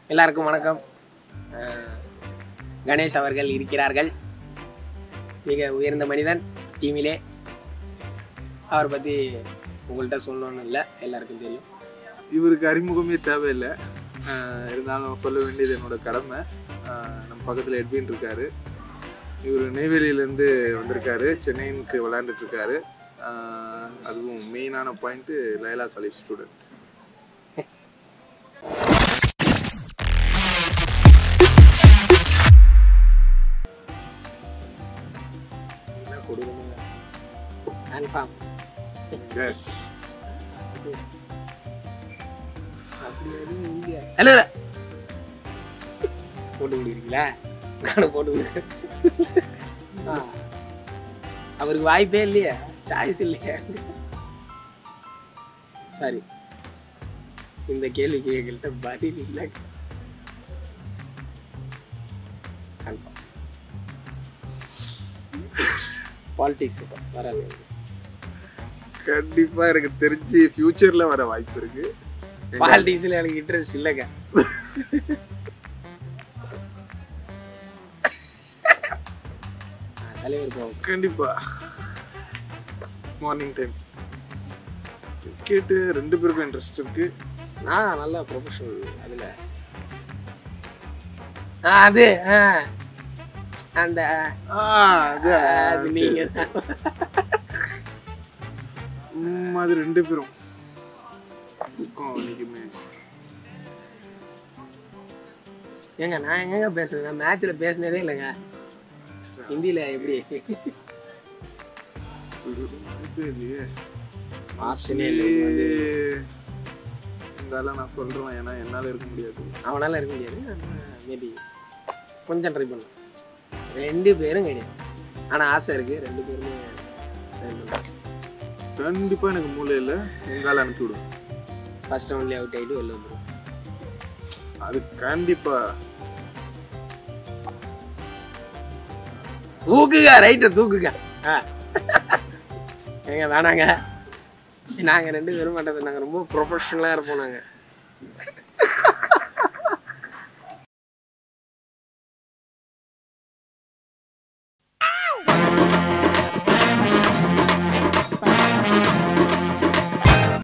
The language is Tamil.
எல்லாருக்கும் வணக்கம் அஹ், கணேஷ் அவர்கள் இருக்கிறார்கள் மிக உயர்ந்த மனிதன் டீமிலே அவரை பற்றி உங்கள்கிட்ட சொல்லணும்னு இல்லை எல்லாருக்கும் தெரியும் இவருக்கு அறிமுகமே தேவையில்லை ஆஹ் இருந்தாலும் சொல்ல வேண்டியது என்னோட கடமை ஆஹ் நம்ம பக்கத்தில் எட்வின் இருக்காரு இவர் நெய்வேலியிலேருந்து வந்திருக்காரு சென்னைக்கு விளையாண்டுட்டு இருக்காரு ஆஹ் அதுவும் மெயினான பாயிண்ட்டு லைலா காலேஜ் ஸ்டூடெண்ட் என்ன கொடுக்கணும் கன்ஃபார்ம் எஸ் அப்படி எதுவும் இல்லையா ஹலோ போட்டு கொடுக்குறீங்களா நானும் போட்டு கொடுக்குறேன் ஆ. அவருக்கு வாய்ப்பே இல்லையா சாய்ஸ் இல்லையா சாரி இந்த கேள்விக்கு எங்கள்கிட்ட பதில் இல்லை கன்ஃபார்ம் பாலிடிக்ஸ் வராது கண்டிப்பாக எனக்கு தெரிஞ்சு ஃப்யூச்சரில் வர வாய்ப்பு இருக்கு பாலிடிக்ஸ்ல எனக்கு இன்ட்ரெஸ்ட் இல்லைங்க ஆ, தலைவர் போகும் கண்டிப்பாக மார்னிங் டைம் கிரிக்கெட்டு ரெண்டு பேருக்கும் இன்ட்ரெஸ்ட் இருக்கு நான் நல்ல ப்ரொஃபஷனல் அதில் அது ஆ அந்த ஆ, அது அது நீங்க தான். ம், அது ரெண்டு பேரும் தூக்கம் வலிக்குமே ஏங்க நான் எங்கங்க பேசுறேன் நான் மேட்ச்ல பேசினதே இல்லைங்க ஹிந்தியில எப்படி வாய்ப்பே இல்லையே ஆப்ஷனே இல்லை இருந்தாலும் நான் சொல்றேன் ஏன்னா என்னால இருக்க முடியாது அவனால இருக்க முடியாது மேபி கொஞ்சம் ட்ரை பண்ணும் ரெண்டு பேரும் கிடையாது ஆனா ஆசை இருக்கு ரெண்டு பேருமே try பண்ணலாம். கண்டிப்பா எனக்கு மூளை இல்லை எங்கால அனுப்பி விடும் ஃபர்ஸ்ட் ரவுண்ட்லேயே அவுட் ஆகிட்டு வெளில வந்துடும் அது கண்டிப்பா தூக்குங்க ரைட்டை தூக்குங்க ஆ ஏங்க வேணாங்க நாங்கள் ரெண்டு பேரும் மாட்டது நாங்கள் ரொம்ப ப்ரொஃபஷனலாக இருப்போம் நாங்கள்